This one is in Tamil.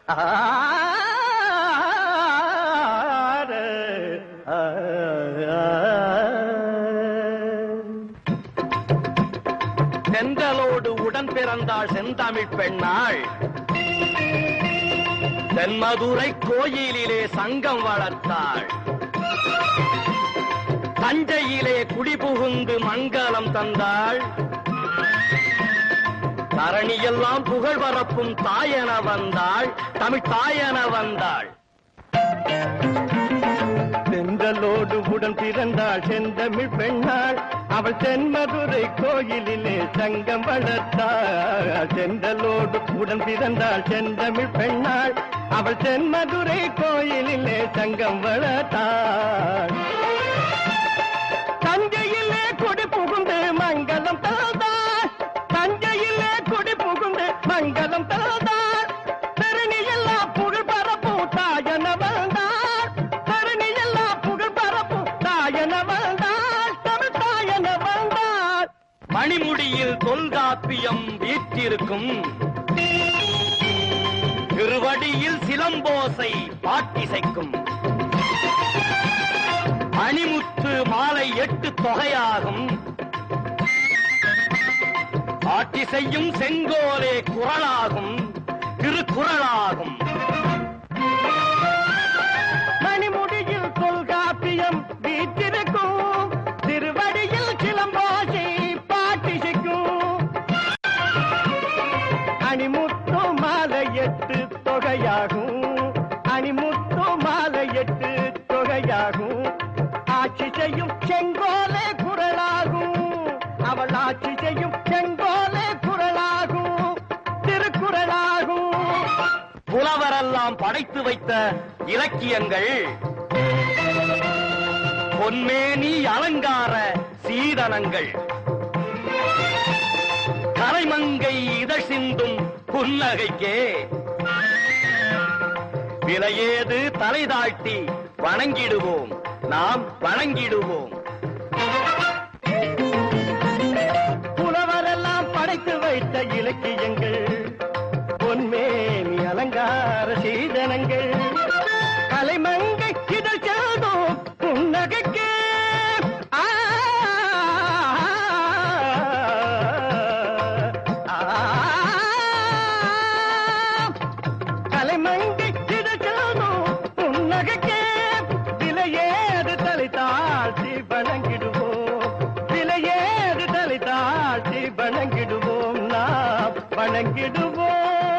செந்தலோடு உடன் பிறந்தாள் செந்தமிழ் பெண்ணாள் தென்மதுரை கோயிலிலே சங்கம் வளர்த்தாள் தஞ்சையிலே குடிபுகுந்து மங்களம் தந்தாள் தரணியெல்லாம் புகழ் பரப்பும் தாயென வந்தாள் தமிழ் தாயென வந்தாள் செந்தலோடு உடன் பிறந்தாள் செந்தமிழ் பெண்ணாள் அவள் தென்மதுரை கோயிலிலே சங்கம் வளர்த்தாள் செந்தலோடு உடன் பிறந்தாள் செந்தமிழ் பெண்ணாள் அவள் தென்மதுரை கோயிலிலே சங்கம் வளர்த்தாள் தஞ்சையிலே குடி புகுந்து மங்களம் தந்தாள் தஞ்சையிலே குடி புகுந்து மங்களம் தந்தாள் தரணி எல்லாம் புகழ் பரப்பும் தாயன வந்தாள் தரணி எல்லாம் புகழ் பரப்பும் தாயன வந்தாள் தமிழ் தாயன வந்தாள் மணிமுடியில் தொல்காப்பியம் வீற்றிருக்கும் திருவடியில் சிலம்போசை பாட்டிசைக்கும் அணிமுத்து மாலை எட்டு தொகையாகும் ஆட்டிசையும் செங்கோலே குரலாகும் திருக்குறளாகும் மணிமுடியில் தொல்காப்பியம் வீற்றிருக்கும் திருவடியில் கிளம்பாசி பாட்டிசைக்கும் அணிமுத்து மாலை எட்டு தொகையாகும் அணிமுத்து மாலை எட்டு தொகையாகும் ஆட்சி செய்யும் செங்கோலே குரலாகும் அவள் ஆட்சி செய்யும் செங்கோலே குரலாகும் திருக்குறளாகும் புலவரெல்லாம் படைத்து வைத்த இலக்கியங்கள் பொன்மேனி அலங்கார சீதனங்கள் கரைமங்கை இதழ் சிந்தும் புன்னகைக்கே விலையேது தலை தாழ்த்தி வணங்கிடுவோம் நாம் வணங்கிடுவோம் புலவரெல்லாம் படைத்து வைத்த இலக்கியங்கள் பொன்மேனி அலங்கார சீதனங்கள் கலைமங்கை இதழ் செல்தும் புன்னகைக்கே ஆ, ஆ, கலைமங்கை இதழ் செல்தும் புன்னகைக்கே விலையேது தலை தாழ்த்தி வணங்கிடுவோம் விலையேது தலை தாழ்த்தி வணங்கிடுவோம் நாம் வணங்கிடுவோம்